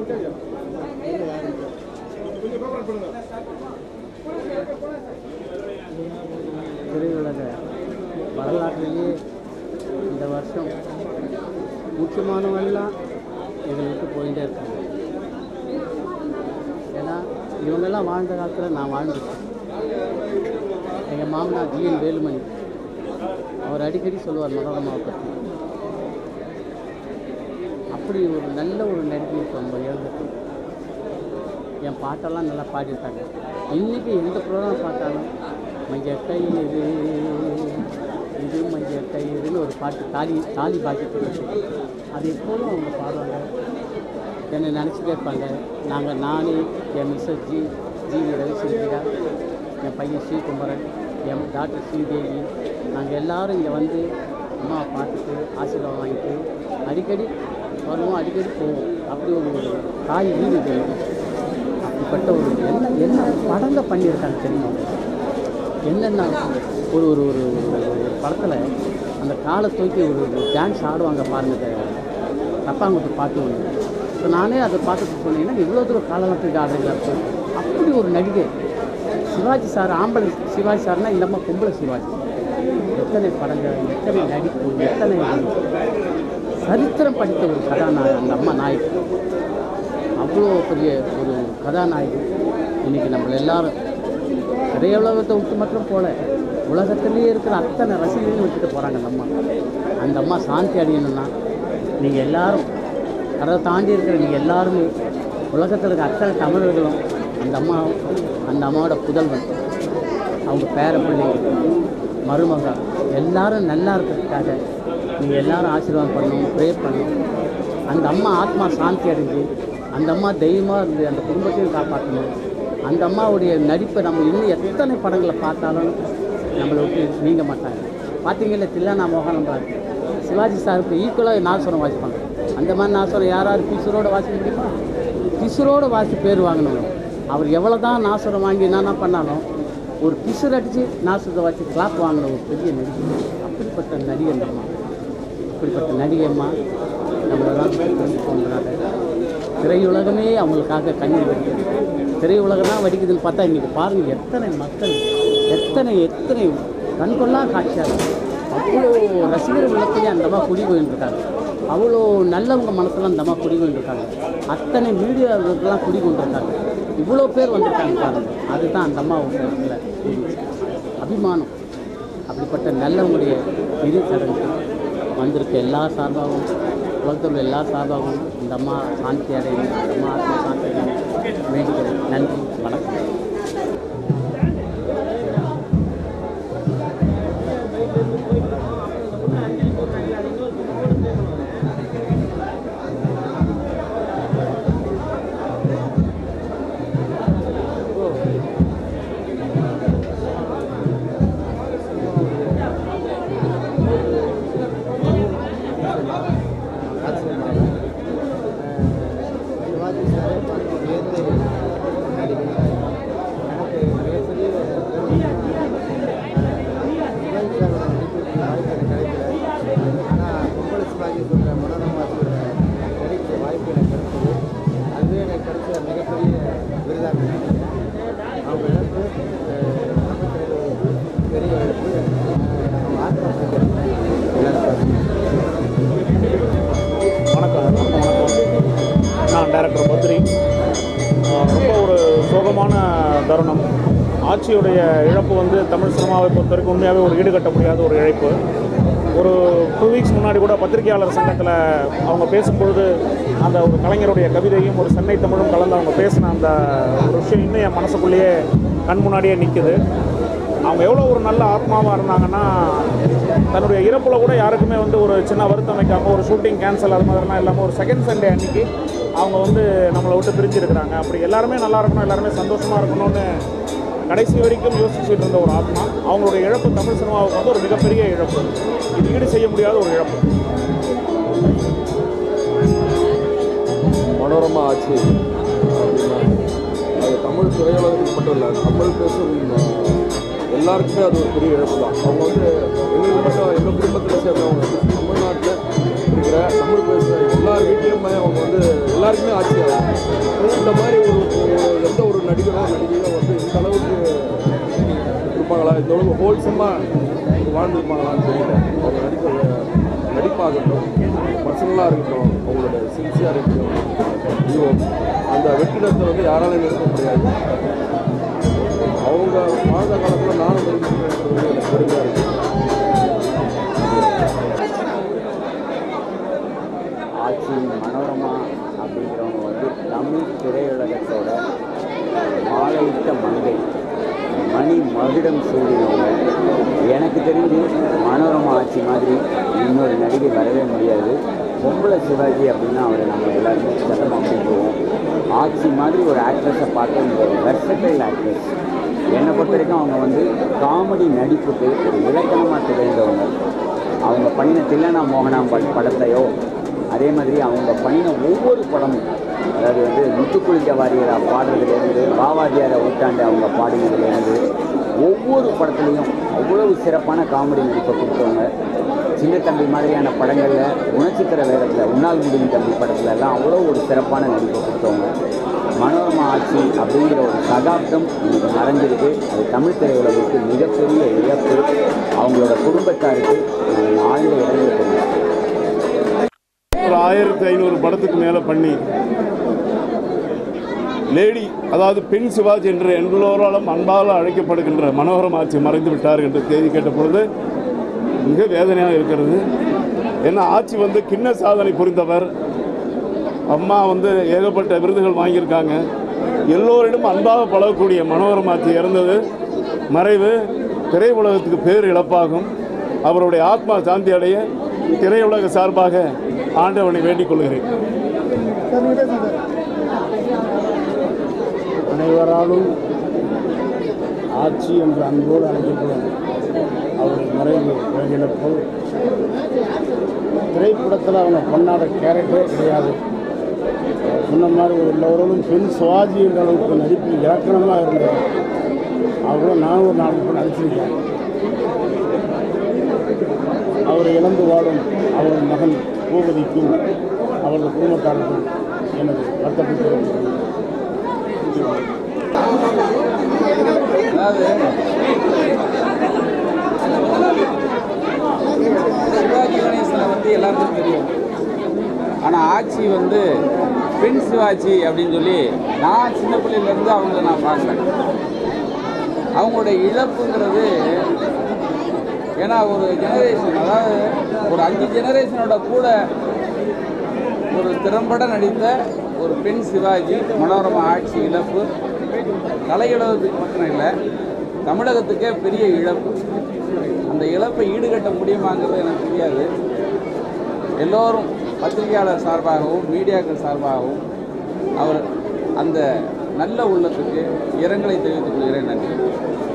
திரையுலக வரலாற்றிலேயே இந்த வருஷம் முக்கியமானவெல்லாம் இதை விட்டு போயிட்டே இருக்காங்க ஏன்னா இவங்கெல்லாம் வாழ்ந்த காலத்தில் நான் வாழ்ந்துட்டேன் எங்கள் மாமனார் ஜிஎன் வேலுமணி அவர் அடிக்கடி சொல்லுவார் மனோரமாவை பற்றி அப்படி ஒரு நல்ல ஒரு நடிகை இப்போ நம்ம இழந்துட்டோம் என் பாட்டெல்லாம் நல்லா பாடியிருக்காங்க இன்றைக்கி எந்த ப்ரோக்ராம் பார்த்தாலும் மஞ்ச கயிறு இது மஞ்ச கயிறுன்னு ஒரு பாட்டு தாலி தாலி பாக்கிட்டு அது எப்போதும் அவங்க பாடுவாங்க என்னை நினச்சிட்டே இருப்பாங்க நாங்கள் நானே என் மிஸ்ஸஸ் ஜி ஜிவி ரவிசங்கரா என் பையன் ஸ்ரீகுமரன் என் டாக்டர் ஸ்ரீதேவி நாங்கள் எல்லாரும் இங்கே வந்து அம்மாவை பார்த்துட்டு ஆசீர்வாதம் வாங்கிட்டு அடிக்கடி வருவோம் அடிக்கடி போவோம் அப்படி ஒரு தாய் வீடு இது எனக்கு. அப்படிப்பட்ட ஒரு என்ன என்ன படங்க பண்ணியிருக்காங்க தெரியுமா என்னென்ன ஒரு ஒரு ஒரு ஒரு படத்தில் அந்த காலை தூக்கி ஒரு டான்ஸ் ஆடுவாங்க பாருங்க தப்பாங்குத்து பாட்டு ஒன்று இப்போ நானே அதை பார்த்துட்டு சொன்னீங்கன்னா இவ்வளோ தூரம் காலெல்லாம் தூக்கி ஆடுறீங்களா அப்படின்னு. அப்படி ஒரு நடிகை சிவாஜி சார் ஆம்பளை சிவாஜி சார்னா இந்த அம்மா பொம்பளை சிவாஜி எத்தனை படங்கள் எத்தனை நடிப்பு எத்தனை சரித்திரம் படித்த ஒரு கதாநாயகி அந்த அம்மா நாயகி அவ்வளோ பெரிய ஒரு கதாநாயகி இன்னைக்கு நம்மள எல்லாரும் நிறைய உலகத்தை விட்டு மட்டும் போல உலகத்திலேயே இருக்கிற அத்தனை ரசிகர்களையும் விட்டுட்டு போகிறாங்க அந்த அம்மா அந்த அம்மா சாந்தி அடையணும்னா நீங்கள் எல்லாரும் அதை தாண்டி இருக்கிற நீங்கள் எல்லாருமே உலகத்தில் இருக்க அத்தனை தமிழர்களும் அந்த அம்மா அந்த அம்மாவோட புதல்வன் அவங்க பேர பிள்ளைங்க மருமக எல்லாரும் நல்லா இருக்கிறதுக்காக நீங்கள் எல்லாரும் ஆசீர்வாதம் பண்ணணும் ப்ரே பண்ணணும் அந்த அம்மா ஆத்மா சாந்தி அடைஞ்சு அந்த அம்மா தெய்வமாக இருந்து அந்த குடும்பத்தையும் காப்பாற்றணும் அந்த அம்மாவுடைய நடிப்பை நம்ம இன்னும் எத்தனை படங்களை பார்த்தாலும் நம்மளை விட்டு நீங்க மாட்டாங்க பார்த்தீங்கல்ல தில்லானா மோகனம் பாரு சிவாஜி சாருக்கு ஈக்குவலாக நாசுரம் வாசிப்பாங்க அந்த மாதிரி நாசுரம் யாராவது பிசுரோட வாசிக்க முடியுமா பிசுரோட வாசி பேர் வாங்கினவங்க அவர் எவ்வளோ தான் நாசுரம் வாங்கி என்னென்ன பண்ணாலும் ஒரு பிசுறு அடித்து நாசுரத்தை வாசி கிளாப் வாங்கின ஒரு பெரிய நடிகை அப்படிப்பட்ட நடிகை அந்த அம்மா இப்படிப்பட்ட நடிகையம்மா நம்மளெல்லாம் புரிஞ்சு கொண்டாங்க திரையுலகமே அவங்களுக்காக கண்ணீர் வடிக்குது திரையுலகம் தான் வடிக்குதுன்னு பார்த்தா இன்றைக்கி பாருங்கள் எத்தனை மக்கள் எத்தனை எத்தனை கண்கொள்ளா காட்சியாக இருக்கு. அவ்வளோ ரசிகர் உள்ளத்திலே அந்த அம்மா குடி போயிட்டுருக்காங்க அவ்வளோ நல்லவங்க மனசுல அந்த அம்மா குடி போயிட்டுருக்காங்க அத்தனை மீடியாவுக்கெல்லாம் குடி கொண்டிருக்காங்க இவ்வளோ பேர் வந்திருக்காங்க பாருங்க அதுதான் அந்த அம்மா இல்லை அபிமானம் அப்படிப்பட்ட நல்லவங்களுடைய இரு சடங்கு வந்திருக்க எல்லா சார்பாகவும் உலகத்தில் உள்ள எல்லா சார்பாகவும் இந்த அம்மா சாந்தி அடையணும் இந்த அம்மா ஆத்மா சாந்தி அடையணும் வேண்டிக்கிறேன் நன்றி வணக்கம் சிவாஜி சாரை பார்த்து வியந்து நடிகை எனக்கு மிகப்பெரிய சிவாஜி சாரோட நடிப்புக்கு வாய்ப்பு எனக்கு கிடைக்கல ஆனால் பொம்பளை சிவாஜி சொல்கிற மனோரமா சொல்கிற நடிக்கிற வாய்ப்பு எனக்கு கிடைச்சது அதுவே எனக்கு கிடைச்ச மிகப்பெரிய விருதாக நினைக்கிறேன் அவங்க இழப்பு அஹ், நமக்கு பெரிய இழப்பு அஹ், அவங்க ஆத்மா எல்லாருக்கும் வணக்கம் வணக்கம் வணக்கம் நான் டைரக்டர் பத்ரி ஆஹ் ரொம்ப ஒரு சோகமான தருணம் ஆட்சியுடைய இழப்பு வந்து தமிழ் சினிமாவை பொறுத்த வரைக்கும் உண்மையாகவே ஒரு ஈடுகட்ட முடியாத ஒரு இழப்பு ஒரு டூ வீக்ஸ் முன்னாடி கூட பத்திரிகையாளர் சங்கத்தில் அவங்க பேசும்பொழுது அந்த ஒரு கலைஞருடைய கவிதையும் ஒரு சென்னை தமிழும் கலந்து அவங்க பேசின அந்த ஒரு விஷயம் இன்னும் என் மனசுக்குள்ளேயே கண் முன்னாடியே நிற்குது அவங்க எவ்வளோ ஒரு நல்ல ஆத்மாவாக இருந்தாங்கன்னா தன்னுடைய இறப்பில் கூட யாருக்குமே வந்து ஒரு சின்ன வருத்தம் வைக்காம ஒரு ஷூட்டிங் கேன்சல் அது மாதிரிலாம் இல்லாமல் ஒரு செகண்ட் சண்டே அன்னைக்கு அவங்க வந்து நம்மளை விட்டு பிரிஞ்சிருக்கிறாங்க அப்படி எல்லாருமே நல்லா இருக்கணும் எல்லாருமே சந்தோஷமாக இருக்கணும்னு கடைசி வரைக்கும் யோசிச்சுட்டு இருந்த ஒரு ஆத்மா அவங்களுடைய இழப்பு தமிழ் சினிமாவுக்கு வந்து ஒரு மிகப்பெரிய இழப்பு இது ஈடு செய்ய முடியாத ஒரு இழப்பு மனோரமா ஆச்சு அப்படின்னா அது தமிழ் திரையுலகத்துக்கு மட்டும் இல்லை தமிழ் பேசும் ஆஹ், எல்லாருக்குமே அது ஒரு பெரிய இழப்பு தான் அவங்க வந்து எங்களுக்கு மட்டும் எங்கள் குடும்பத்தில் சேர்ந்தவங்க தமிழ்நாட்டில் இப்படி இருக்கிற தமிழ் பேசுகிற எல்லார் வீட்லேயுமே அவங்க வந்து எல்லாருக்குமே ஆட்சியாகும் இந்த மாதிரி ஒரு ஒரு- எந்த ஒரு நடிகரோ நடிகையோ வந்து இந்த அளவுக்கு இருப்பாங்களா இந்த அளவுக்கு ஹோல்சமாக வாழ்ந்துருப்பாங்களான்னு தெரியல அவங்க நடிக்கிற நடிப்பாகட்டும் பர்சனலாக இருக்கட்டும் அவங்களோட சின்சியாக இருக்கட்டும் ஐயோ அந்த வெற்றிடத்தை வந்து யாராலையும் நிறுத்த முடியாது அவங்க வாழ்ந்த காலத்தில் நானும் நடிக்கிறேன்றது எனக்கு பெருமையாக இருக்குது ஆட்சி மனோரமா அப்படிங்கிறவங்க வந்து தமிழ் திரையுலகத்தோட மாலையிட்ட மங்கை மணி மகுடம் சூடினவங்க எனக்கு தெரிஞ்சு மனோரமா ஆட்சி மாதிரி இன்னொரு நடிகை வரவே முடியாது பொம்பளை சிவாஜி அப்படின்னா அவரை நம்ம எல்லாருமே சட்டமாக கூப்பிடுவோம் ஆட்சி மாதிரி ஒரு ஆக்ட்ரஸை பார்க்க இந்த வெர்சடைல் ஆக்ட்ரஸ் என்னை பொறுத்த வரைக்கும் அவங்க வந்து காமெடி நடிப்புக்கு ஒரு இலக்கணமாக திகழ்ந்தவங்க அவங்க பண்ணின தில்லனா மோகனாம்பாள் படத்தையோ அதே மாதிரி அவங்க பண்ணின ஒவ்வொரு படமும் அதாவது வந்து முத்துக்குளிக்க வாரியரா பாடுறதுலேருந்து பாவாஜியாரை ஊட்டாண்டு அவங்க பாடினதுலேருந்து ஒவ்வொரு படத்துலையும் அவ்வளவு சிறப்பான காமெடி நடிப்பை கொடுத்தவங்க சின்ன தம்பி மாதிரியான படங்களில் குணச்சித்திர வேகத்தில் உன்னால் முடியும் தம்பி படத்துல எல்லாம் அவ்வளோ ஒரு சிறப்பான நடிப்பை கொடுத்தவங்க மனோரமா ஆட்சி அப்படிங்கிற ஒரு சகாப்தம் இன்னைக்கு மறைஞ்சிருக்கு அது தமிழ் திரையுலகுக்கு மிகப்பெரிய இழப்பு அவங்களோட குடும்பத்தாருக்கு நான் ஆழ்ந்த இடங்களை தெரிவிக்கிறேன் ஒரு ஆயிரத்தி ஐநூறு படத்துக்கு மேலே பண்ணி லேடி அதாவது பெண் சிவாஜி என்று எல்லோராலும் அன்பால் அழைக்கப்படுகின்ற மனோகரம் ஆட்சி மறைந்து விட்டார் என்று செய்தி கேட்ட பொழுது மிக வேதனையாக இருக்கிறது ஏன்னா ஆட்சி வந்து கிண்ண சாதனை புரிந்தவர் அம்மா வந்து ஏகப்பட்ட விருதுகள் வாங்கியிருக்காங்க எல்லோரிடம் அன்பாக பழகக்கூடிய மனோகரம் ஆட்சி இறந்தது மறைவு திரையுலகத்துக்கு பேர் இழப்பாகும் அவருடைய ஆத்மா சாந்தி அடைய திரையுலக சார்பாக ஆண்டவனை வேண்டிக் கொள்கிறேன் அனைவராலும் ஆட்சி என்ற அன்போடு அழைக்கப்படும் அவருடைய மறைவு இழப்பு திரைப்படத்தில் அவங்க பண்ணாத கேரக்டரே கிடையாது சொன்ன மாதிரி ஒரு எல்லோரும் பெண் சுவாஜி என்ற அளவுக்கு நடிப்பு இலக்கணமாக இருந்தார் அவரும் நானும் ஒரு நாலு பேர் நடிச்சிருக்கேன் அவரை இழந்து வாடும் அவரது மகன் பூபதிக்கும் அவரது குடும்பத்தாருக்கும் எனது வருத்தப்பட்டு அதாவது சிவாஜி கணேசனை வந்து எல்லாருக்கும் தெரியும் ஆனால் ஆட்சி வந்து பெண் சிவாஜி அப்படின்னு சொல்லி நான் சின்ன பிள்ளையிலேருந்து அவங்கள நான் பார்க்குறேன் அவங்களுடைய இழப்புங்கிறது ஏன்னா ஒரு ஜெனரேஷன் அதாவது ஒரு அஞ்சு ஜெனரேஷனோட கூட ஒரு திறம்பட நடித்த ஒரு பெண் சிவாஜி மனோரமா ஆட்சி இழப்பு கலையுலகத்துக்கு மட்டும் இல்லை தமிழகத்துக்கே பெரிய இழப்பு அந்த இழப்பை ஈடுகட்ட முடியுமாங்கிறது எனக்கு தெரியாது எல்லோரும் பத்திரிகையாளர் சார்பாகவும் மீடியாக்கள் சார்பாகவும் அவர் அந்த நல்ல உள்ளத்துக்கு இரங்கலை தெரிவித்துக் கொள்கிறேன் நன்றி